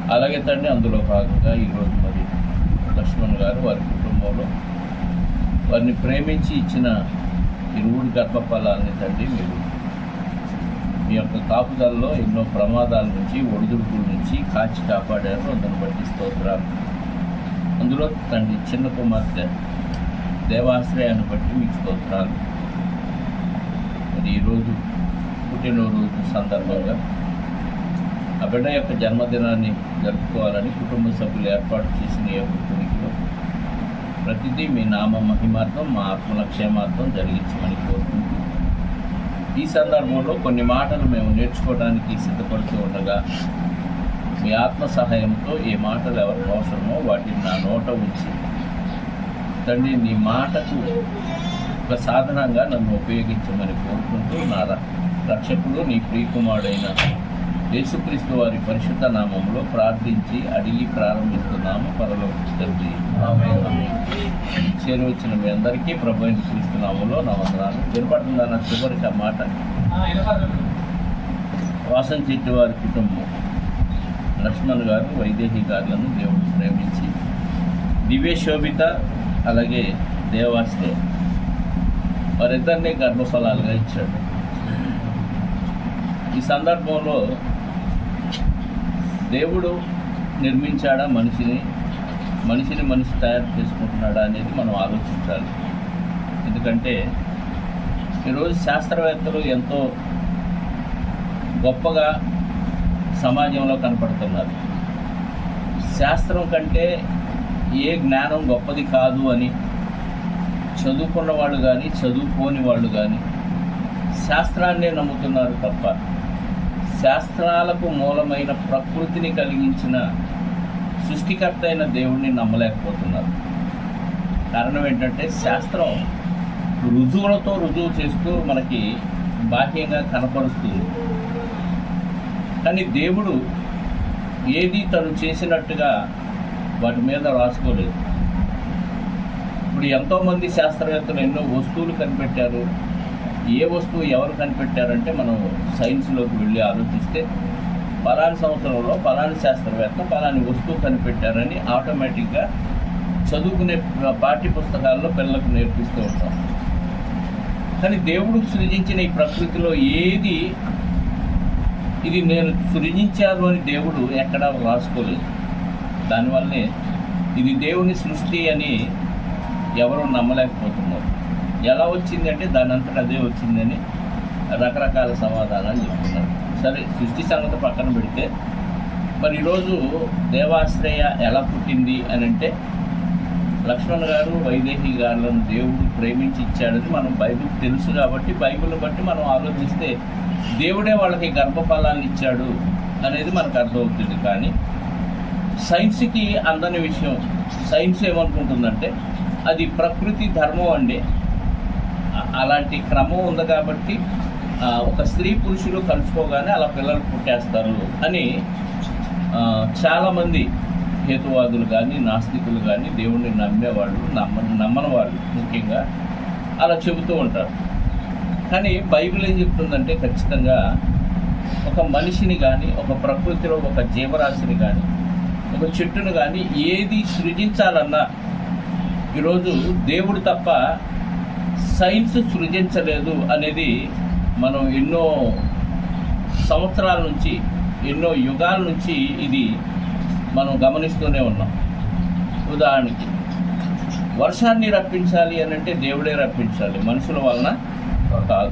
అలాగే తండ్రి అందులో భాగంగా ఈరోజు మరి లక్ష్మణ్ గారు వారి కుటుంబంలో వారిని ప్రేమించి ఇచ్చిన ఇరువురు గర్భఫలాన్ని తండ్రి మీరు మీ యొక్క కాపుదలలో ఎన్నో ప్రమాదాల నుంచి ఒడిదుడుకుల నుంచి కాచి కాపాడారు అందుని బట్టి స్తోత్రాలు అందులో తండ్రి చిన్న కుమార్తె దేవాశ్రయాన్ని బట్టి మీకు స్తోత్రాలు మరి ఈరోజు పుట్టినరోజు సందర్భంగా ఆ బిడ్డ యొక్క జన్మదినాన్ని జరుపుకోవాలని కుటుంబ సభ్యులు ఏర్పాటు చేసిన ఈ యొక్క కొడుకులో ప్రతిదీ మీ నామ మహిమార్థం మా ఆత్మల క్షేమార్థం జరిగించమని కోరుకుంటూ ఈ సందర్భంలో కొన్ని మాటలు మేము నేర్చుకోవడానికి సిద్ధపడుతూ ఉండగా మీ ఆత్మ సహాయంతో ఏ మాటలు ఎవరికి అవసరమో వాటిని నా నోట ఉంచి తండ్రి నీ మాటకు ఒక సాధనంగా నన్ను ఉపయోగించమని కోరుకుంటూ నా ర- రక్షకుడు నీ ప్రియకుమారుడైన యేసుక్రీస్తు వారి పరిశుద్ధ నామంలో ప్రార్థించి అడిగి ప్రారంభిస్తున్నాము పరలోక తండ్రి చేరువచ్చిన మీ అందరికీ ప్రభు అయిన క్రీస్తు నామంలో నా వందనాలు వినపడుతుందా నా చివరికి ఆ మాట వాసన్ చెట్టు వారి కుటుంబం లక్ష్మణ్ గారు వైదేహి గారులను దేవుడు ప్రేమించి దివ్య శోభిత అలాగే దేవాశ్రయ వారిద్దరిని గర్భఫలాలుగా ఇచ్చాడు ఈ సందర్భంలో దేవుడు నిర్మించాడా మనిషిని మనిషిని మనిషి తయారు చేసుకుంటున్నాడా అనేది మనం ఆలోచించాలి ఎందుకంటే ఈరోజు శాస్త్రవేత్తలు ఎంతో గొప్పగా సమాజంలో కనపడుతున్నారు శాస్త్రం కంటే ఏ జ్ఞానం గొప్పది కాదు అని చదువుకున్న వాళ్ళు కానీ చదువుకోని వాళ్ళు కానీ శాస్త్రాన్నే నమ్ముతున్నారు తప్ప శాస్త్రాలకు మూలమైన ప్రకృతిని కలిగించిన సృష్టికర్త అయిన దేవుణ్ణి నమ్మలేకపోతున్నారు కారణం ఏంటంటే శాస్త్రం రుజువులతో రుజువు చేస్తూ మనకి బాహ్యంగా కనపరుస్తుంది కానీ దేవుడు ఏది తను చేసినట్టుగా వాటి మీద రాసుకోలేదు ఇప్పుడు ఎంతోమంది శాస్త్రవేత్తలు ఎన్నో వస్తువులు కనిపెట్టారు ఏ వస్తువు ఎవరు కనిపెట్టారంటే మనం సైన్స్లోకి వెళ్ళి ఆలోచిస్తే పలాని సంవత్సరంలో పలాని శాస్త్రవేత్త పలాని వస్తువు కనిపెట్టారని ఆటోమేటిక్గా చదువుకునే పాఠ్య పుస్తకాల్లో పిల్లలకు నేర్పిస్తూ ఉంటాం కానీ దేవుడు సృజించిన ఈ ప్రకృతిలో ఏది ఇది నేను సృజించాను అని దేవుడు ఎక్కడా రాసుకోలేదు దానివల్లనే ఇది దేవుని సృష్టి అని ఎవరు నమ్మలేకపోతున్నారు ఎలా వచ్చింది అంటే దాని అంతటా అదే వచ్చిందని రకరకాల సమాధానాలు చెప్తున్నారు సరే సృష్టి సంగతి పక్కన పెడితే మరి ఈరోజు దేవాశ్రయ ఎలా పుట్టింది అని అంటే లక్ష్మణ్ గారు వైదేహి గారులను దేవుడు ప్రేమించి ఇచ్చాడని మనం బైబిల్ తెలుసు కాబట్టి బైబిల్ బట్టి మనం ఆలోచిస్తే దేవుడే వాళ్ళకి గర్భఫలాన్ని ఇచ్చాడు అనేది మనకు అర్థమవుతుంది కానీ సైన్స్కి అందని విషయం సైన్స్ ఏమనుకుంటుందంటే అది ప్రకృతి ధర్మం అండి అ- అలాంటి క్రమం ఉంది కాబట్టి ఆ, ఒక స్త్రీ పురుషులు కలుసుకోగానే అలా పిల్లలు పుట్టేస్తారు అని ఆ, చాలామంది హేతువాదులు కానీ నాస్తికులు కానీ దేవుణ్ణి నమ్మేవాళ్ళు నమ్మ నమ్మని వాళ్ళు ముఖ్యంగా అలా చెబుతూ ఉంటారు కానీ బైబిల్ ఏం చెప్తుందంటే ఖచ్చితంగా ఒక మనిషిని కానీ ఒక ప్రకృతిలో ఒక జీవరాశిని కానీ ఒక చెట్టును కానీ ఏది సృజించాలన్నా ఈరోజు దేవుడు తప్ప సైన్స్ సృజించలేదు అనేది మనం ఎన్నో సంవత్సరాల నుంచి ఎన్నో యుగాల నుంచి ఇది మనం గమనిస్తూనే ఉన్నాం ఉదాహరణకి వర్షాన్ని రప్పించాలి అని అంటే దేవుడే రప్పించాలి మనుషుల వలన కాదు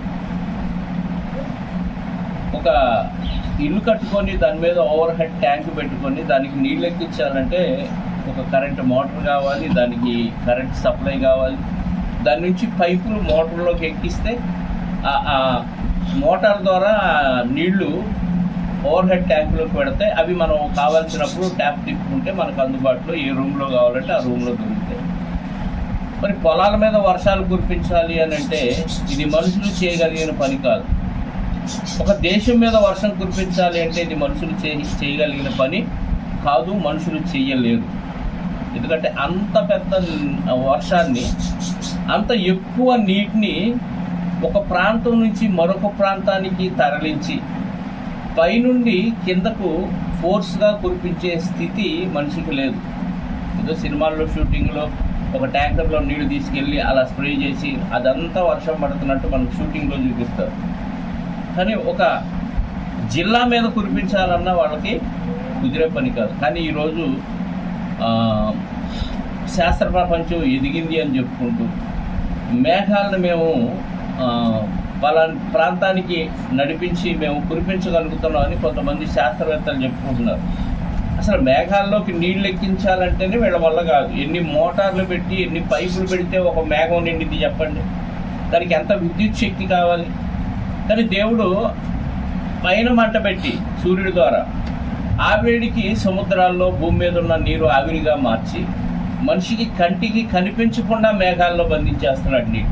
ఒక ఇల్లు కట్టుకొని దాని మీద ఓవర్ హెడ్ ట్యాంక్ పెట్టుకొని దానికి నీళ్ళు ఎక్కించాలంటే ఒక కరెంట్ మోటార్ కావాలి దానికి కరెంట్ సప్లై కావాలి దాని నుంచి పైపులు మోటార్లోకి ఎక్కిస్తే ఆ- ఆ మోటార్ ద్వారా నీళ్లు ఓవర్ హెడ్ ట్యాంకులోకి పెడితే అవి మనం కావాల్సినప్పుడు ట్యాప్ తిప్పుకుంటే మనకు అందుబాటులో ఏ రూమ్లో కావాలంటే ఆ రూమ్లో దొరుకుతాయి మరి పొలాల మీద వర్షాలు కురిపించాలి అని అంటే ఇది మనుషులు చేయగలిగిన పని కాదు ఒక దేశం మీద వర్షం కురిపించాలి అంటే ఇది మనుషులు చేయ చేయగలిగిన పని కాదు మనుషులు చేయలేరు ఎందుకంటే అంత పెద్ద వర్షాన్ని అంత ఎక్కువ నీటిని ఒక ప్రాంతం నుంచి మరొక ప్రాంతానికి తరలించి పైనుండి కిందకు ఫోర్స్గా కురిపించే స్థితి మనిషికి లేదు ఏదో సినిమాల్లో షూటింగ్లో ఒక ట్యాంకర్లో నీళ్లు తీసుకెళ్ళి అలా స్ప్రే చేసి అదంతా వర్షం పడుతున్నట్టు మనకు షూటింగ్లో చూపిస్తారు కానీ ఒక జిల్లా మీద కురిపించాలన్న వాళ్ళకి కుదిరే పని కాదు కానీ ఈరోజు ఆ, శాస్త్ర ప్రపంచం ఎదిగింది అని చెప్పుకుంటూ మేఘాలను మేము ఆ, పలానా ప్రాంతానికి నడిపించి మేము కురిపించగలుగుతున్నాం అని కొంతమంది శాస్త్రవేత్తలు చెప్పుకుంటున్నారు అసలు మేఘాల్లోకి నీళ్లు ఎక్కించాలంటేనే వీళ్ళ వల్ల కాదు ఎన్ని మోటార్లు పెట్టి ఎన్ని పైపులు పెడితే ఒక మేఘం నిండిది చెప్పండి దానికి ఎంత విద్యుత్ శక్తి కావాలి కానీ దేవుడు పైన మంట పెట్టి సూర్యుడి ద్వారా ఆ వేడికి సముద్రాల్లో భూమి మీద ఉన్న నీరు ఆవిరిగా మార్చి మనిషికి కంటికి కనిపించకుండా మేఘాల్లో బంధించేస్తున్నాడు నీరు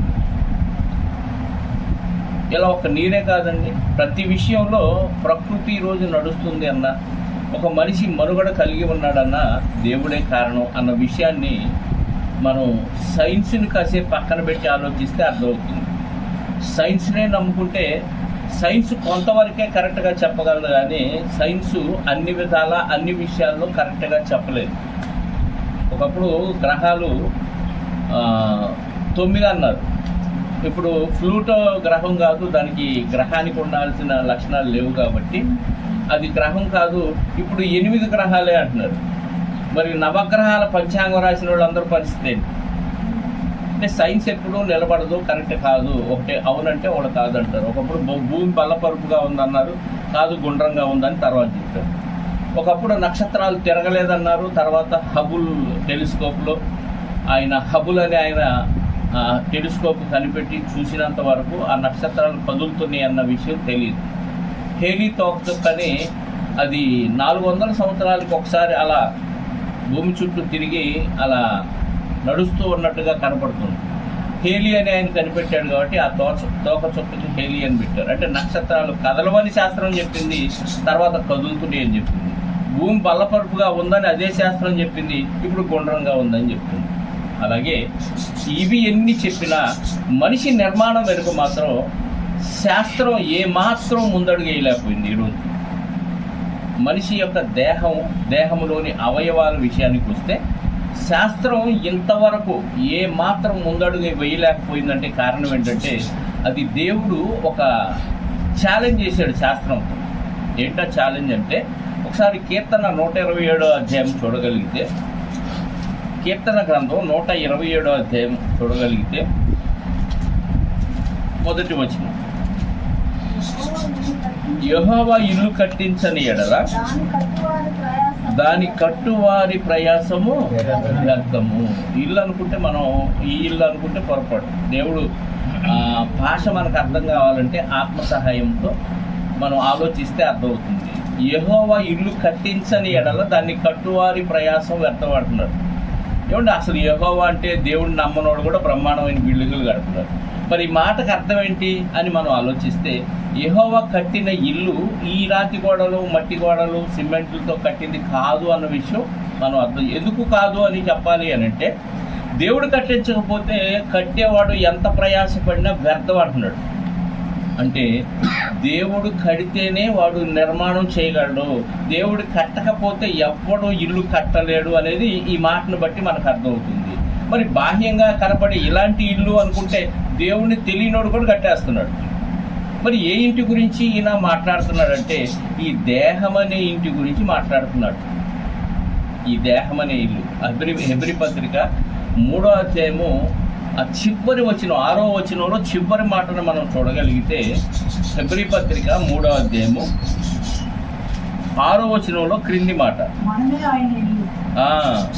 ఇలా ఒక నీరే కాదండి ప్రతి విషయంలో ప్రకృతి ఈ రోజు నడుస్తుంది అన్న ఒక మనిషి మనుగడ కలిగి ఉన్నాడన్న దేవుడే కారణం అన్న విషయాన్ని మనం సైన్స్ని కాసేపు పక్కన పెట్టి ఆలోచిస్తే అర్థమవుతుంది సైన్స్నే నమ్ముకుంటే సైన్స్ కొంతవరకే కరెక్ట్గా చెప్పగలదు కానీ సైన్స్ అన్ని విధాల అన్ని విషయాల్లో కరెక్ట్గా చెప్పలేదు ఒకప్పుడు గ్రహాలు ఆ, తొమ్మిది అన్నారు ఇప్పుడు ఫ్లూటో గ్రహం కాదు దానికి గ్రహానికి ఉండాల్సిన లక్షణాలు లేవు కాబట్టి అది గ్రహం కాదు ఇప్పుడు ఎనిమిది గ్రహాలే అంటున్నారు మరి నవగ్రహాల పంచాంగం రాసిన వాళ్ళందరూ పరిస్థితి ఏంటి అంటే సైన్స్ ఎప్పుడూ నిలబడదు కరెక్ట్ కాదు ఒకటే అవునంటే ఒకటి కాదంటారు ఒకప్పుడు భూ- భూమి బల్లపరుపుగా ఉందన్నారు కాదు గుండ్రంగా ఉందని తర్వాత చెప్పారు ఒకప్పుడు నక్షత్రాలు తిరగలేదన్నారు తర్వాత హబుల్ టెలిస్కోప్లో ఆయన హబుల్ అని ఆయన ఆ, టెలిస్కోప్ కనిపెట్టి చూసినంత వరకు ఆ నక్షత్రాలు కదులుతున్నాయి అన్న విషయం తెలియదు హేలీ తోక అని అది నాలుగు వందల సంవత్సరాలకు ఒకసారి అలా భూమి చుట్టూ తిరిగి అలా నడుస్తూ ఉన్నట్టుగా కనపడుతుంది హేలి అని ఆయన కనిపెట్టాడు కాబట్టి ఆ తోచ తోక చుట్టూ హేలి అని పెట్టారు అంటే నక్షత్రాలు కదలవని శాస్త్రం చెప్పింది తర్వాత కదులుతున్నాయి అని చెప్పింది భూమి బల్లపరుపుగా ఉందని అదే శాస్త్రం చెప్పింది ఇప్పుడు గుండ్రంగా ఉందని చెప్తుంది అలాగే ఇవి ఎన్ని చెప్పినా మనిషి నిర్మాణం వెనుక మాత్రం శాస్త్రం ఏ మాత్రం ముందడుగు వేయలేకపోయింది ఈరోజు మనిషి యొక్క దేహం దేహంలోని అవయవాల విషయానికి వస్తే శాస్త్రం ఇంతవరకు ఏ మాత్రం ముందడుగు వేయలేకపోయిందంటే కారణం ఏంటంటే అది దేవుడు ఒక ఛాలెంజ్ చేశాడు శాస్త్రంతో ఏంటా ఛాలెంజ్ అంటే ఒకసారి కీర్తన నూట ఇరవై ఏడో అధ్యాయం చూడగలిగితే కీర్తన గ్రంథం నూట ఇరవై ఏడో అధ్యాయం చూడగలిగితే మొదటి వచనం యెహోవా ఇల్లు కట్టించని ఎడల దాని కట్టువారి ప్రయాసము వ్యర్థము ఇల్లు అనుకుంటే మనం ఈ ఇల్లు అనుకుంటే పొరపాటు దేవుడు ఆ, భాష మనకు అర్థం కావాలంటే ఆత్మ సహాయంతో మనం ఆలోచిస్తే అర్థమవుతుంది యెహోవా ఇల్లు కట్టించని ఎడల దాన్ని కట్టువారి ప్రయాసం వ్యర్థపడుతున్నాడు ఏమండి అసలు యెహోవా అంటే దేవుడు నమ్మనోడు కూడా బ్రహ్మాండమైన బిల్డింగులు కడుతున్నారు మరి ఈ మాటకు అర్థం ఏంటి అని మనం ఆలోచిస్తే యెహోవా కట్టిన ఇల్లు ఈ రాతి గోడలు మట్టి గోడలు సిమెంట్లతో కట్టింది కాదు అన్న విషయం మనం అర్థం ఎందుకు కాదు అని చెప్పాలి అని అంటే దేవుడు కట్టించకపోతే కట్టేవాడు ఎంత ప్రయాసపడినా వ్యర్థం అంటున్నాడు అంటే దేవుడు కడితేనే వాడు నిర్మాణం చేయగలడు దేవుడు కట్టకపోతే ఎవ్వడు ఇల్లు కట్టలేడు అనేది ఈ మాటను బట్టి మనకు అర్థమవుతుంది మరి బాహ్యంగా కనపడే ఇలాంటి ఇల్లు అనుకుంటే దేవుడిని తెలియనోడు కూడా కట్టేస్తున్నాడు మరి ఏ ఇంటి గురించి ఈయన మాట్లాడుతున్నాడంటే ఈ దేహం అనే ఇంటి గురించి మాట్లాడుతున్నాడు ఈ దేహం అనే ఇల్లు హెబ్రి హెబ్రి పత్రిక మూడో అధ్యాయము ఆ చివరి వచ్చిన ఆరో వచనంలో చివరి మాటను మనం చూడగలిగితే హెబ్రి పత్రిక మూడో అధ్యాయము ఆరో వచనంలో క్రింది మాట మనమే ఆయన ఇల్లు ఆ,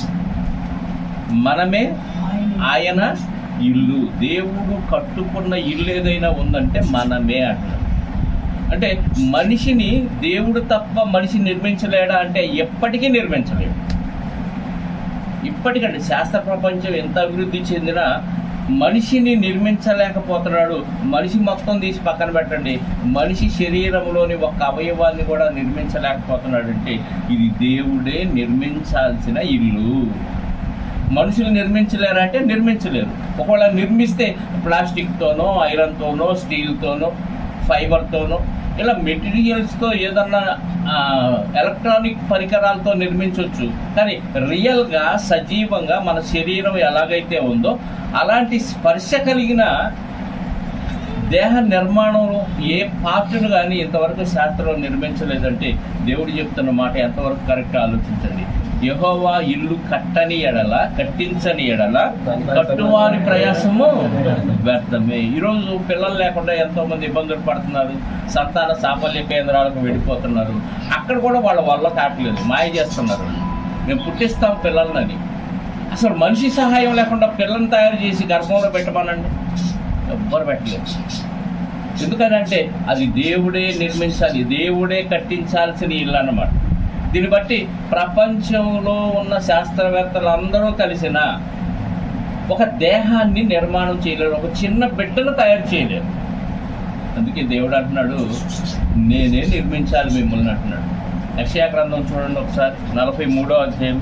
మనమే ఆయన ఆయన ఇల్లు దేవుడు కట్టుకున్న ఇల్లు ఏదైనా ఉందంటే మనమే అంటున్నాడు అంటే మనిషిని దేవుడు తప్ప మనిషి నిర్మించలేడా అంటే ఎప్పటికీ నిర్మించలేడు ఇప్పటికంటే శాస్త్ర ప్రపంచం ఎంత అభివృద్ధి చెందినా మనిషిని నిర్మించలేకపోతున్నాడు మనిషి మొత్తం తీసి పక్కన పెట్టండి మనిషి శరీరంలోని ఒక అవయవాన్ని కూడా నిర్మించలేకపోతున్నాడు అంటే ఇది దేవుడే నిర్మించాల్సిన ఇల్లు మనుషులు నిర్మించలేరా అంటే నిర్మించలేరు ఒకవేళ నిర్మిస్తే ప్లాస్టిక్తోనో ఐరన్తోనో స్టీల్తోనో ఫైబర్తోనో ఇలా మెటీరియల్స్తో ఏదన్నా ఎలక్ట్రానిక్ పరికరాలతో నిర్మించవచ్చు కానీ రియల్గా సజీవంగా మన శరీరం ఎలాగైతే ఉందో అలాంటి స్పర్శ కలిగిన దేహ నిర్మాణంలో ఏ పార్ట్ను కానీ ఇంతవరకు శాస్త్రం నిర్మించలేదంటే దేవుడు చెప్తున్న మాట ఎంతవరకు కరెక్ట్ ఆలోచించండి యెహోవా ఇల్లు కట్టని ఎడల కట్టించని ఎడల కట్టువారి ప్రయాసము వ్యర్థమే ఈరోజు పిల్లలు లేకుండా ఎంతో మంది ఇబ్బందులు పడుతున్నారు సంతాన సాఫల్య కేంద్రాలకు వెళ్ళిపోతున్నారు అక్కడ కూడా వాళ్ళ వల్ల కావట్లేదు మాయ చేస్తున్నారు మేము పుట్టిస్తాం పిల్లలని అసలు మనిషి సహాయం లేకుండా పిల్లల్ని తయారు చేసి గర్భంలో పెట్టమనండి ఎవ్వరు పెట్టలేదు ఎందుకనంటే అది దేవుడే నిర్మించాలి దేవుడే కట్టించాల్సిన ఇల్లు అన్నమాట దీన్ని బట్టి ప్రపంచంలో ఉన్న శాస్త్రవేత్తలు అందరూ కలిసిన ఒక దేహాన్ని నిర్మాణం చేయలేరు ఒక చిన్న బిడ్డను తయారు చేయలేరు అందుకే దేవుడు అంటున్నాడు నేనే నిర్మించాలి మిమ్మల్ని అంటున్నాడు యక్షయా గ్రంథం చూడండి ఒకసారి నలభై మూడో అధ్యాయం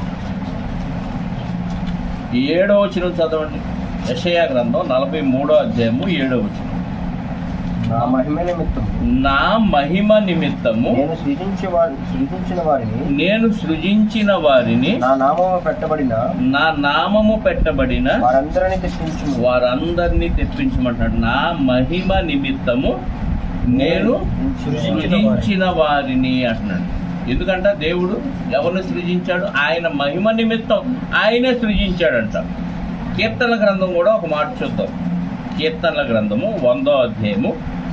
ఏడో వచనం చదవండి యషయా గ్రంథం నలభై మూడో అధ్యాయము ఏడో వచనం నా మహిమ నిమిత్తం నా మహిమ నిమిత్తము నేను సృజించే వారి సృజించిన వారిని నేను సృజించిన వారిని నా నామము పెట్టబడిన నా నామము పెట్టబడిన వారందరినీ తెప్పించు వారందరినీ తెప్పించమంటాడు నా మహిమ నిమిత్తము నేను సృజించిన వారిని అంటున్నాడు ఎందుకంటే దేవుడు ఎవరిని సృజించాడు ఆయన మహిమ నిమిత్తం ఆయనే సృజించాడంట కీర్తన గ్రంథం కూడా ఒక మాట చూద్దాం కీర్తనల గ్రంథము వందో అధ్యాయము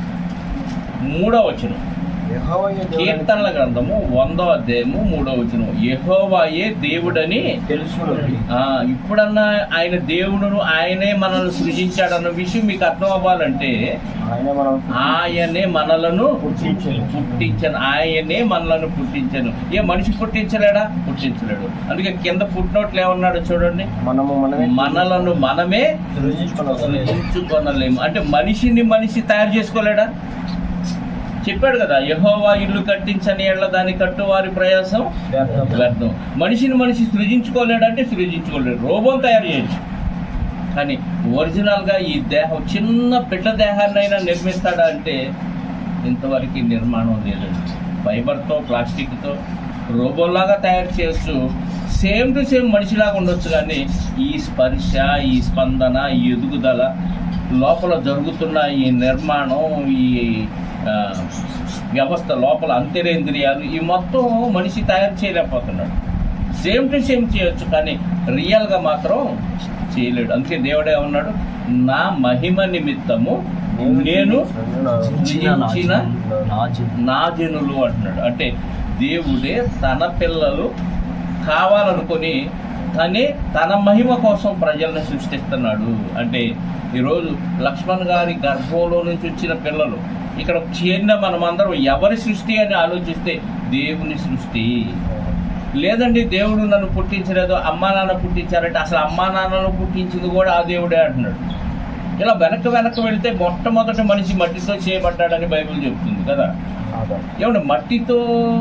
మూడో వచనం యెహోవాయే దేవుడని కీర్తనల గ్రంథము వందో అధ్యాయము మూడో వచనం యెహోవాయే దేవుడని తెలుసుకున్నది ఆ, ఇప్పుడన్నా ఆయన దేవుడును ఆయనే మనల్ని సృజించాడన్న విషయం మీకు అర్థం అవ్వాలంటే ఆయన మనం ఆయనే మనలను పుట్టించెను. పుట్టించను ఆయనే మనలను పుట్టించను ఏ మనిషి పుట్టించలేడా పుట్టించలేడు అందుకే కింద పుట్టినోట్లు ఏమన్నాడు చూడండి మనము మనమే మనలను మనమే సృజించుకున్నాం సృజించుకొనలేము అంటే మనిషిని మనిషి తయారు చేసుకోలేడా చెప్పాడు కదా యహోవా ఇల్లు కట్టించని ఎళ్ళ దాని కట్టువారి ప్రయాసం వ్యర్థం మనిషిని మనిషి సృజించుకోలేడంటే సృజించుకోలేడు రోబోని తయారు చేయొచ్చు కానీ ఒరిజినల్గా ఈ దేహం చిన్న బిడ్డ దేహాన్నైనా నిర్మిస్తాడా అంటే ఇంతవరకు నిర్మాణం లేదండి ఫైబర్తో ప్లాస్టిక్తో రోబోలాగా తయారు చేయొచ్చు సేమ్ టు సేమ్ మనిషిలాగా ఉండొచ్చు కానీ ఈ స్పర్శ ఈ స్పందన ఈ ఎదుగుదల లోపల జరుగుతున్న ఈ నిర్మాణం ఈ ఆ, వ్యవస్థ లోపల అంతరేంద్రియాలు ఈ మొత్తం మనిషి తయారు చేయలేకపోతున్నాడు సేమ్ టు సేమ్ చేయొచ్చు కానీ రియల్గా మాత్రం చేయలేడు అందుకే దేవుడే ఉన్నాడు నా మహిమ నిమిత్తము నేను సృజించిన నా జనులు అంటున్నాడు అంటే దేవుడే తన పిల్లలు కావాలనుకొని తనే తన మహిమ కోసం ప్రజల్ని సృష్టిస్తున్నాడు అంటే ఈరోజు లక్ష్మణ్ గారి గర్భంలో నుంచి వచ్చిన పిల్లలు ఇక్కడ చేరిన మనమందరం ఎవరి సృష్టి అని ఆలోచిస్తే దేవుని సృష్టి లేదండి దేవుడు నన్ను పుట్టించలేదు అమ్మా నాన్న పుట్టించారంటే అసలు అమ్మా నాన్నను పుట్టించింది కూడా ఆ దేవుడే అంటున్నాడు ఇలా వెనక్కి వెనక్కి వెళితే మొట్టమొదటి మనిషి మట్టితో చేయబడ్డాడని బైబిల్ చెప్తుంది కదా ఏమంటే మట్టితో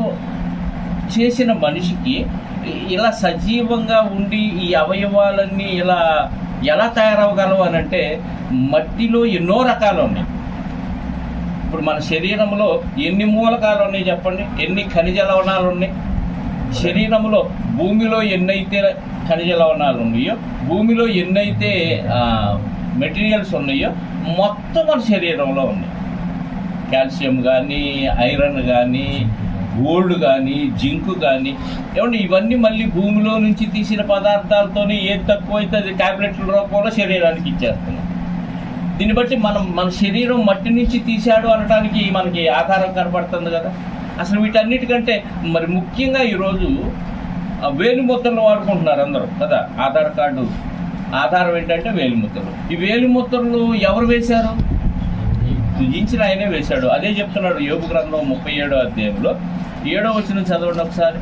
చేసిన మనిషికి ఇలా సజీవంగా ఉండి ఈ అవయవాలన్నీ ఇలా ఎలా తయారవగలవు అని అంటే మట్టిలో ఎన్నో రకాలు ఉన్నాయి ఇప్పుడు మన శరీరంలో ఎన్ని మూలకాలు ఉన్నాయి చెప్పండి ఎన్ని ఖనిజ లవణాలు ఉన్నాయి శరీరంలో భూమిలో ఎన్నైతే ఖనిజ లవణాలు ఉన్నాయో భూమిలో ఎన్నైతే మెటీరియల్స్ ఉన్నాయో మొత్తం మన శరీరంలో ఉన్నాయి కాల్షియం కానీ ఐరన్ కానీ గోల్డ్ కానీ జింక్ కానీ ఏమంటే ఇవన్నీ మళ్ళీ భూమిలో నుంచి తీసిన పదార్థాలతోనే ఏది తక్కువైతే అది ట్యాబ్లెట్ల రూపంలో శరీరానికి ఇచ్చేస్తున్నాం దీన్ని బట్టి మనం మన శరీరం మట్టి నుంచి తీశాడు అనడానికి మనకి ఆధారం కనపడుతుంది కదా అసలు వీటన్నిటికంటే మరి ముఖ్యంగా ఈరోజు ఆ వేలిముద్రలు వాడుకుంటున్నారు అందరూ కదా ఆధార్ కార్డు ఆధారం ఏంటంటే వేలిముద్రలు ఈ వేలిముద్రలు ఎవరు వేశారు సృజించిన ఆయనే వేశాడు అదే చెప్తున్నాడు యోగు గ్రంథం ముప్పై ఏడో అధ్యాయంలో ఏడో వచ్చిన చదవండి ఒకసారి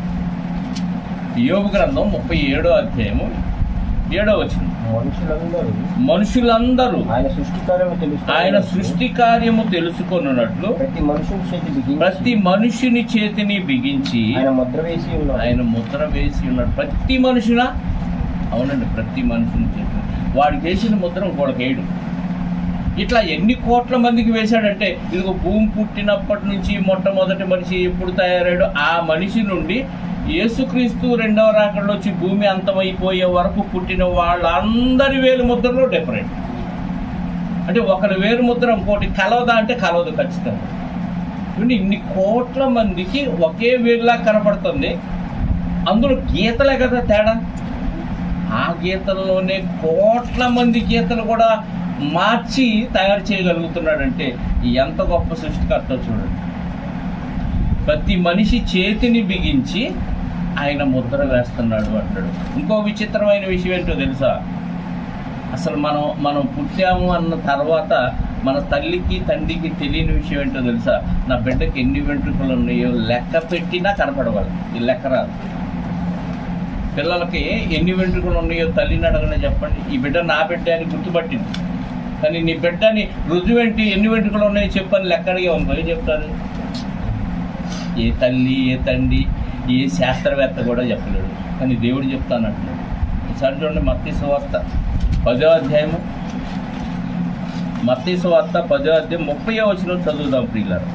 యోగు గ్రంథం ముప్పై ఏడో అధ్యాయము ఏడో వచ్చిన మనుషులందరూ మనుషులందరూ ఆయన సృష్టి కార్యము తెలుసు ఆయన సృష్టి కార్యము తెలుసుకొనున్నట్లు ప్రతి మనుషుని చేతి బిగించి ప్రతి మనుషుని చేతిని బిగించి ఆయన ముద్ర వేసి ఉన్నాడు ఆయన ముద్ర వేసి ఉన్నాడు ప్రతి మనుషున అవునండి ప్రతి మనుషుని చేతిని వాడికి వేసిన ముద్ర ఇంకోటికి వేయడు ఇట్లా ఎన్ని కోట్ల మందికి వేశాడంటే ఇదిగో భూమి పుట్టినప్పటి నుంచి మొట్టమొదటి మనిషి ఎప్పుడు తయారాడు ఆ మనిషి నుండి యేసుక్రీస్తు రెండవ రాకడలో వచ్చి భూమి అంతమైపోయే వరకు పుట్టిన వాళ్ళందరి వేలు ముద్రలో డిఫరెంట్ అంటే ఒకరి వేలు ముద్ర ఇంకోటి కలవదా అంటే కలవదు ఖచ్చితంగా చూడండి ఇన్ని కోట్ల మందికి ఒకే వేలులా కనపడుతుంది అందులో గీతలే కదా తేడా ఆ గీతల్లోనే కోట్ల మంది గీతలు కూడా మార్చి తయారు చేయగలుగుతున్నాడంటే ఎంత గొప్ప సృష్టికర్త చూడండి ప్రతి మనిషి చేతిని బిగించి ఆయన ముద్ర వేస్తున్నాడు అంటాడు ఇంకో విచిత్రమైన విషయం ఏంటో తెలుసా అసలు మనం మనం పుట్టాము అన్న తర్వాత మన తల్లికి తండ్రికి తెలియని విషయం ఏంటో తెలుసా నా బిడ్డకి ఎన్ని వెంట్రుకలు ఉన్నాయో లెక్క పెట్టినా కనపడవాలి ఈ లెక్క రాదు పిల్లలకి ఎన్ని వెంట్రుకలు ఉన్నాయో తల్లిని అడగనే చెప్పండి ఈ బిడ్డ నా బిడ్డ అని గుర్తుపట్టింది కానీ నీ బిడ్డని రుజువేంటి ఎన్ని వెంట్రుకలు ఉన్నాయో చెప్పని లెక్క అడిగే ఏం చెప్తారు ఏ తల్లి ఏ తండ్రి ఏ శాస్త్రవేత్త కూడా చెప్పలేడు కానీ దేవుడు చెప్తానంటున్నాడు ఈసారి చూడండి మత్తి సువార్త పదో అధ్యాయము మత్తి సువార్త పదో అధ్యాయం ముప్పై వచ్చిన చదువుదాం ప్రియులారు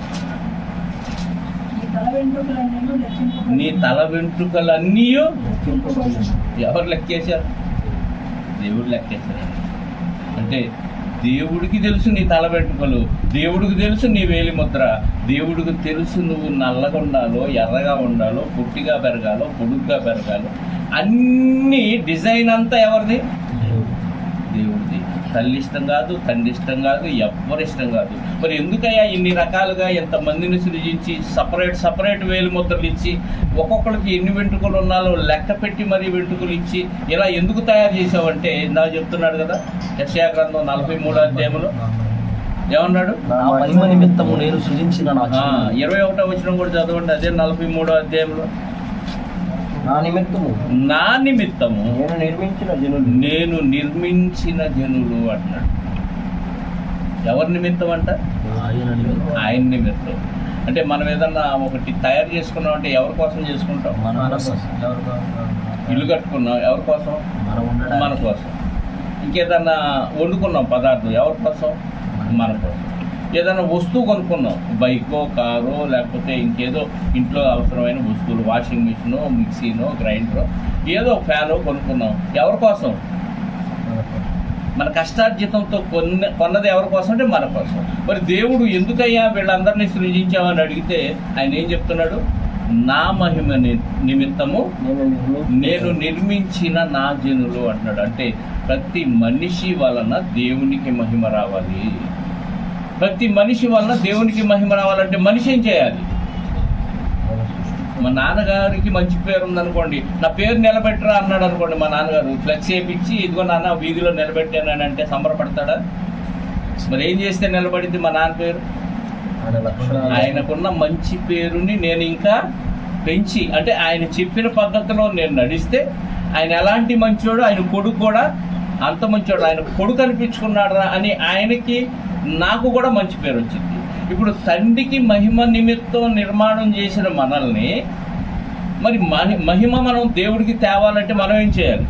ఈ తల వెంట్రుకలన్నీ లెక్కింపబడి నీ తల వెంట్రుకలన్నీ లెక్కింపబడి ఎవరు లెక్కేశారు దేవుడు లెక్కేశారు అంటే దేవుడికి తెలుసు నీ తల వెంట్రుకలు దేవుడికి తెలుసు నీ వేలి ముద్ర దేవుడికి తెలుసు నువ్వు నల్లగా ఉండాలో ఎర్రగా ఉండాలో పొట్టిగా పెరగాలో పొడుగ్గా పెరగాలో అన్ని డిజైన్ అంతా ఎవరిది దేవుడిది తల్లి ఇష్టం కాదు తండ్రి ఇష్టం కాదు ఎవ్వరి ఇష్టం కాదు మరి ఎందుకయ్యా ఇన్ని రకాలుగా ఎంతమందిని సృజించి సపరేట్ సపరేట్ వేలు ముద్రలు ఇచ్చి ఒక్కొక్కరికి ఎన్ని వెంట్రుకలు ఉన్నాలో లెక్క పెట్టి మరి వెంట్రుకలు ఇచ్చి ఇలా ఎందుకు తయారు చేసావంటే ఇందాక చెప్తున్నాడు కదా యక్షయా గ్రంథం నలభై మూడో అధ్యాయంలో ఏమన్నాడు నా మహిమ నిమిత్తము నేను సృజించిన నా ఆ, జీవులు. ఇరవై ఒకటో వచ్చిన కూడా చదవండి అదే నలభై మూడో అధ్యాయంలో నా నిమిత్తము నా నిమిత్తము నేను నిర్మించిన జనులు నేను నిర్మించిన జనులు అంటున్నాడు ఎవరి నిమిత్తం అంట ఆయన నిమిత్తము ఆయన నిమిత్తం అంటే మనం ఏదన్నా ఒకటి తయారు చేసుకున్నాం అంటే ఎవరి కోసం చేసుకుంటాం మన కోసం ఇల్లు కట్టుకున్నాం ఎవరి కోసం మనం మన ఉండడానికి కోసం ఇంకేదన్నా వండుకున్నాం పదార్థం ఎవరి కోసం మన కోసం ఏదైనా వస్తువు కొనుక్కున్నాం బైకో కారో లేకపోతే ఇంకేదో ఇంట్లో అవసరమైన వస్తువులు వాషింగ్ మిషనో మిక్సీనో గ్రైండరో ఏదో ఫ్యానో కొనుక్కున్నాం ఎవరి కోసం మన కష్టార్జితంతో కొన్న కొన్నది ఎవరి కోసం అంటే మన కోసం మరి దేవుడు ఎందుకయ్యా వీళ్ళందరినీ సృజించామని అడిగితే ఆయన ఏం చెప్తున్నాడు నా మహిమ ని- నిమిత్తము నేను నిర్మించిన నేను నిర్మించిన నా జనులు అంటున్నాడు అంటే ప్రతి మనిషి వలన దేవునికి మహిమ రావాలి ప్రతి మనిషి వలన దేవునికి మహిమ రావాలంటే మనిషి ఏం చేయాలి మా నాన్నగారికి మంచి పేరు ఉందనుకోండి నా పేరు నిలబెట్టరా అన్నాడు అనుకోండి మా నాన్నగారు ఫ్లెక్స్ వేయించి ఇదిగో నాన్న వీధిలో నిలబెట్టానని అంటే సంబరపడతాడా మరి ఏం చేస్తే నిలబడింది మా నాన్న పేరు ఆయన లక్షణాలు ఆయనకున్న మంచి పేరుని నేను ఇంకా పెంచి అంటే ఆయన చెప్పిన పద్ధతిలో నేను నడిస్తే ఆయన ఎలాంటి మంచోడు ఆయన కొడుకు కూడా అంత మంచోడు ఆయన కొడుకు అనిపించుకున్నాడు అని ఆయనకి నాకు కూడా మంచి పేరు వచ్చింది ఇప్పుడు తండ్రికి మహిమ నిమిత్తం నిర్మాణం చేసిన మనల్ని మరి మహి మహిమ మనం దేవుడికి తేవాలంటే మనం ఏం చేయాలి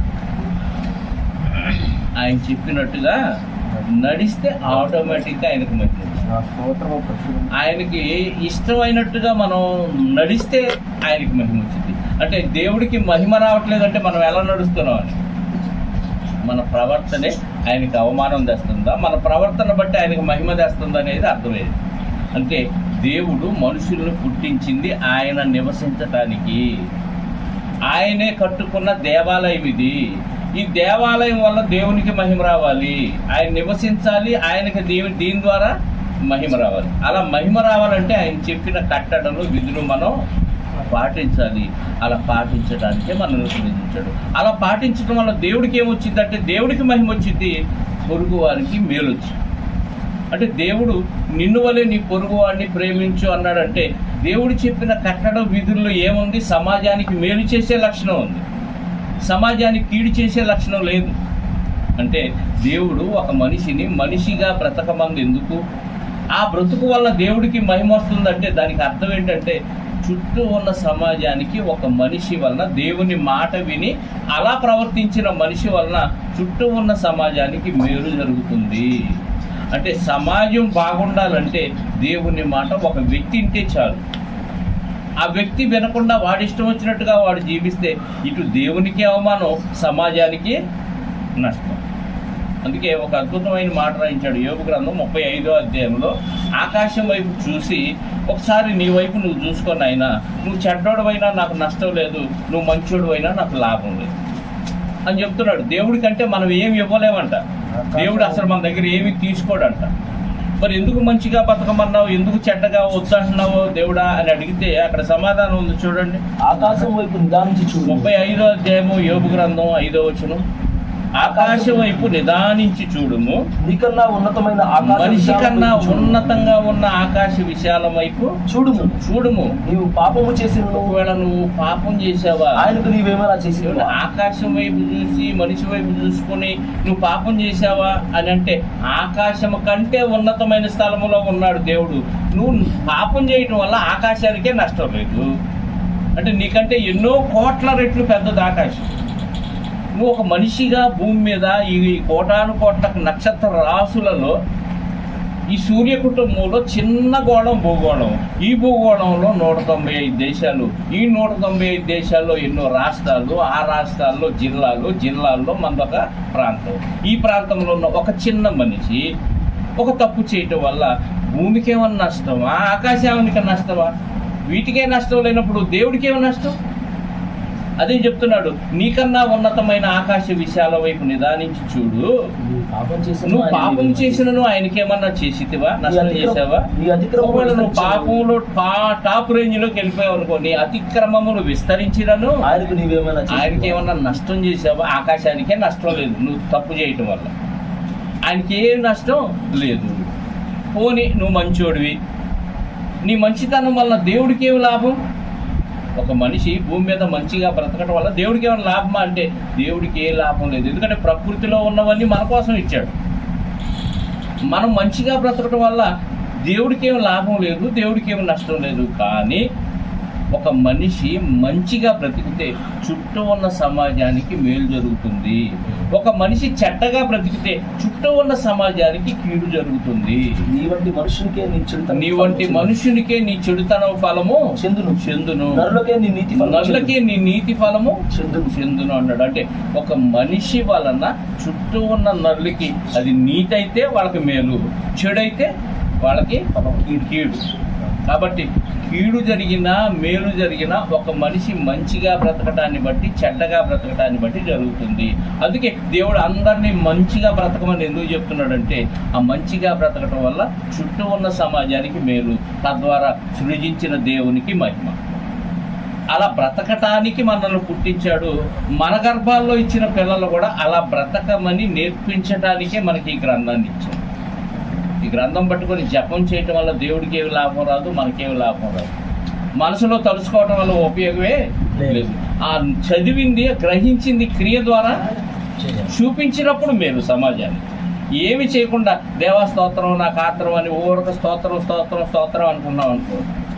ఆయన చెప్పినట్టుగా నడిస్తే ఆటోమేటిక్గా ఆయనకు మంచి నా స్తోత్రము ప్రచురం ఆయనకి ఇష్టమైనట్టుగా మనం నడిస్తే ఆయనకి మహిమ వచ్చింది అంటే దేవుడికి మహిమ రావట్లేదంటే మనం ఎలా నడుస్తున్నాం అని మన ప్రవర్తనే ఆయనకి అవమానం తెస్తుందా మన ప్రవర్తన బట్టి ఆయనకి మహిమ తెస్తుందా అనేది అర్థమయ్యేది అంటే దేవుడు మనుషులను పుట్టించింది ఆయన నివసించటానికి ఆయనే కట్టుకున్న దేవాలయం ఇది ఈ దేవాలయం వల్ల దేవునికి మహిమ రావాలి ఆయన నివసించాలి ఆయనకి దేవు దీని ద్వారా మహిమ రావాలి అలా మహిమ రావాలంటే ఆయన చెప్పిన కట్టడలు విధులు మనం పాటించాలి అలా పాటించడానికే మనల్ని సృజించాడు అలా పాటించడం వల్ల దేవుడికి ఏమొచ్చిందంటే దేవుడికి మహిమ వచ్చింది పొరుగు వారికి మేలు వచ్చింది అంటే దేవుడు నిన్ను వలె నీ పొరుగు వాడిని ప్రేమించు అన్నాడంటే దేవుడు చెప్పిన కట్టడం విధుల్లో ఏముంది సమాజానికి మేలు చేసే లక్షణం ఉంది సమాజానికి కీడు చేసే లక్షణం లేదు అంటే దేవుడు ఒక మనిషిని మనిషిగా బ్రతకమంది ఎందుకు ఆ బ్రతుకు వల్ల దేవుడికి మహిమ వస్తుందంటే దానికి అర్థం ఏంటంటే చుట్టూ ఉన్న సమాజానికి ఒక మనిషి వలన దేవుని మాట విని అలా ప్రవర్తించిన మనిషి వలన చుట్టూ ఉన్న సమాజానికి మేలు జరుగుతుంది అంటే సమాజం బాగుండాలంటే దేవుని మాట ఒక వ్యక్తి ఇంటే చాలు ఆ వ్యక్తి వినకుండా వాడి ఇష్టం వచ్చినట్టుగా వాడు జీవిస్తే ఇటు దేవునికి అవమానం సమాజానికి నష్టం అందుకే ఒక అద్భుతమైన మాట రాయించాడు యోగ గ్రంథం ముప్పై ఐదో అధ్యాయంలో ఆకాశం వైపు చూసి ఒకసారి నీ వైపు నువ్వు చూసుకొని అయినా నువ్వు చెడ్డోడవైనా నాకు నష్టం లేదు నువ్వు మంచోడు నాకు లాభం లేదు అని చెప్తున్నాడు దేవుడి కంటే మనం ఏమి ఇవ్వలేమంట దేవుడు అసలు మన దగ్గర ఏమి తీసుకోడంట మరి ఎందుకు మంచిగా బతకమన్నావు ఎందుకు చెడ్డగా వద్దంటున్నావు దేవుడా అని అడిగితే అక్కడ సమాధానం ఉంది చూడండి ఆకాశం వైపు నిదానించి చూడు ముప్పై ఐదో అధ్యాయము యోగు గ్రంథం ఐదో వచనం ఆకాశం వైపు నిదానించి చూడుము నీకన్నా ఉన్నతమైన ఆకాశ మనిషి విశాలం కన్నా వైపు చూడు. ఉన్నతంగా ఉన్న ఆకాశ విశాలం వైపు చూడుము చూడుము నీవు పాపము చేసిన ఒకవేళ నువ్వు పాపం చేసావా ఆయనకు నీవేమైనా చేసి దేవుడు ఆకాశం వైపు చూసి మనిషి వైపు చూసుకొని నువ్వు పాపం చేసావా అని అంటే ఆకాశం కంటే ఉన్నతమైన స్థలములో ఉన్నాడు దేవుడు నువ్వు పాపం చేయటం వల్ల ఆకాశానికే నష్టం లేదు అంటే నీకంటే ఎన్నో కోట్ల రెట్లు పెద్దది ఆకాశం నువ్వు ఒక మనిషిగా భూమి మీద ఈ కోటాను కోట్ల నక్షత్ర రాసులలో ఈ సూర్య కుటుంబంలో చిన్న గోళం భూగోళం ఈ భూగోళంలో నూట తొంభై ఐదు దేశాలు ఈ నూట తొంభై ఐదు దేశాల్లో ఎన్నో రాష్ట్రాలు ఆ రాష్ట్రాల్లో జిల్లాలు జిల్లాల్లో మనదొక ప్రాంతం ఈ ప్రాంతంలో ఉన్న ఒక చిన్న మనిషి ఒక తప్పు చేయటం వల్ల భూమికి ఏమన్నా నష్టమా ఆకాశానికి నష్టమా వీటికే నష్టం లేనప్పుడు దేవుడికి ఏమన్నా నష్టం అదే చెప్తున్నాడు నీకన్నా ఉన్నతమైన ఆకాశ విశాల వైపు నిదానించి చూడు నువ్వు పాపం చేసిన నువ్వు పాపం చేసినను ఆయనకేమన్నా చేసితివా నష్టం చేసావా నీ అతిక్రమములు ఒకవేళ నువ్వు విస్తరించావు. పాపంలో పా- టాప్ రేంజ్ లోకి వెళ్ళిపోయావు అనుకో నీ అతిక్రమములు విస్తరించినను ఆయనకు నీవేమైనా చేసి ఆయనకి ఏమన్నా నష్టం చేసావా ఆకాశానికే నష్టం లేదు నువ్వు తప్పు చేయటం వల్ల ఆయనకి ఏ నష్టం లేదు పోని నువ్వు మంచోడివి నీ మంచితనం వల్ల దేవుడికి ఏం లాభం ఒక మనిషి భూమి మీద మంచిగా బ్రతకడం వల్ల దేవుడికి ఏమైనా లాభమా అంటే దేవుడికి ఏ లాభం లేదు ఎందుకంటే ప్రకృతిలో ఉన్నవన్నీ మన కోసం ఇచ్చాడు మనం మంచిగా బ్రతకడం వల్ల దేవుడికి ఏం లాభం లేదు దేవుడికి ఏం నష్టం లేదు కానీ ఒక మనిషి మంచిగా బ్రతికితే చుట్టూ ఉన్న సమాజానికి మేలు జరుగుతుంది ఒక మనిషి చెడ్డగా బ్రతికితే చుట్టూ ఉన్న సమాజానికి కీడు జరుగుతుంది నీ వంటి మనుషునికే నీ చెడుతనం నీ వంటి మనుషునికే నీ చెడుతనం ఫలము చెందును చెందును నరులకే నీ నీతి ఫలం నరులకే నీ నీతి ఫలము చెందును చెందును అన్నాడు అంటే ఒక మనిషి వలన చుట్టూ ఉన్న నరులకి అది నీతి అయితే వాళ్ళకి మేలు చెడైతే వాళ్ళకి కీడు కీడు కాబట్టి కీడు జరిగినా మేలు జరిగినా ఒక మనిషి మంచిగా బ్రతకటాన్ని బట్టి చెడ్డగా బ్రతకటాన్ని బట్టి జరుగుతుంది అందుకే దేవుడు అందరినీ మంచిగా బ్రతకమని ఎందుకు చెప్తున్నాడంటే ఆ మంచిగా బ్రతకటం వల్ల చుట్టూ ఉన్న సమాజానికి మేలు తద్వారా సృజించిన దేవునికి మహిమ అలా బ్రతకటానికి మనల్ని పుట్టించాడు మన గర్భాల్లో ఇచ్చిన పిల్లలు కూడా అలా బ్రతకమని నేర్పించడానికే మనకి ఈ గ్రంథాన్ని ఇచ్చాడు ఈ గ్రంథం పట్టుకొని జపం చేయటం వల్ల దేవుడికి ఏమి లాభం రాదు మనకేమి లాభం రాదు మనసులో తలుసుకోవటం వల్ల ఉపయోగమే లేదు ఆ చదివింది గ్రహించింది క్రియ ద్వారా చేయాలి. చూపించినప్పుడు మేలు సమాజానికి ఏమి చేయకుండా దేవా స్తోత్రం నాకు ఆత్రం అని ఊరక స్తోత్రం స్తోత్రం స్తోత్రం అనుకున్నాం అనుకో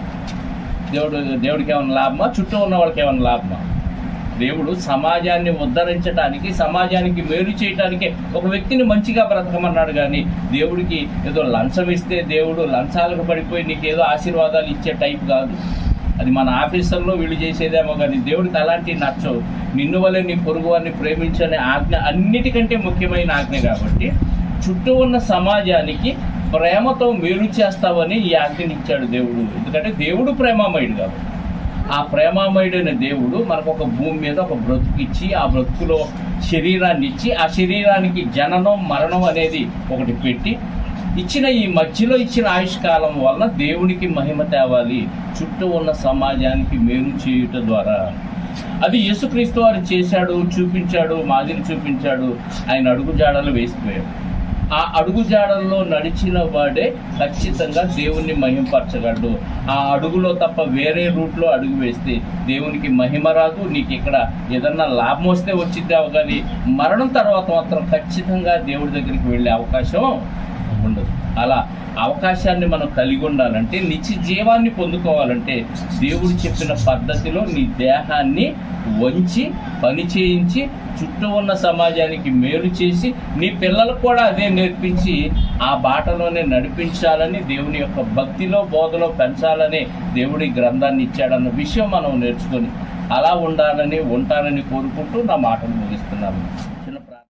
దేవుడు దేవుడికి ఏమైనా లాభమా చుట్టూ ఉన్న వాళ్ళకి ఏమైనా లాభమా దేవుడు సమాజాన్ని ఉద్ధరించడానికి సమాజానికి మేలు చేయడానికి ఒక వ్యక్తిని మంచిగా బ్రతకమన్నాడు కానీ దేవుడికి ఏదో లంచం ఇస్తే దేవుడు లంచాలకు పడిపోయి నీకు ఏదో ఆశీర్వాదాలు ఇచ్చే టైప్ కాదు అది మన ఆఫీసర్లో వీళ్ళు చేసేదేమో కానీ దేవుడికి అలాంటివి నచ్చవు నిన్ను వల్లే నీ పొరుగు వారిని ప్రేమించనే ఆజ్ఞ అన్నిటికంటే ముఖ్యమైన ఆజ్ఞ కాబట్టి చుట్టూ ఉన్న సమాజానికి ప్రేమతో మేలు చేస్తావని ఈ ఆజ్ఞనిచ్చాడు దేవుడు ఎందుకంటే దేవుడు ప్రేమామయుడు కాబట్టి ఆ ప్రేమామయుడైన దేవుడు మనకు ఒక భూమి మీద ఒక బ్రతుకిచ్చి ఆ బ్రతుకులో శరీరాన్ని ఇచ్చి ఆ శరీరానికి జననం మరణం అనేది ఒకటి పెట్టి ఇచ్చిన ఈ మధ్యలో ఇచ్చిన ఆయుష్కాలం వలన దేవునికి మహిమ తేవాలి చుట్టూ ఉన్న సమాజానికి మేలు చేయుట ద్వారా అది యేసుక్రీస్తు వారు చేశాడు చూపించాడు మాదిరి చూపించాడు ఆయన అడుగు జాడలు వేసిపోయాడు ఆ అడుగు జాడల్లో నడిచిన వాడే ఖచ్చితంగా దేవుణ్ణి మహిమపరచగలడు ఆ అడుగులో తప్ప వేరే రూట్లో అడుగు వేస్తే దేవునికి మహిమ రాదు నీకు ఇక్కడ ఏదన్నా లాభం వస్తే వచ్చిద్దావు కానీ మరణం తర్వాత మాత్రం ఖచ్చితంగా దేవుడి దగ్గరికి వెళ్ళే అవకాశం ఉండదు అలా అవకాశాన్ని మనం కలిగి ఉండాలంటే నిత్య జీవాన్ని పొందుకోవాలంటే దేవుడు చెప్పిన పద్ధతిలో నీ దేహాన్ని వంచి పని చేయించి చుట్టూ ఉన్న సమాజానికి మేలు చేసి నీ పిల్లలకు కూడా అదే నేర్పించి ఆ బాటలోనే నడిపించాలని దేవుని యొక్క భక్తిలో బోధలో పెంచాలని దేవుడి గ్రంథాన్ని ఇచ్చాడన్న విషయం మనం నేర్చుకొని అలా ఉండాలని ఉంటానని కోరుకుంటూ నా మాటలు ముగిస్తున్నాను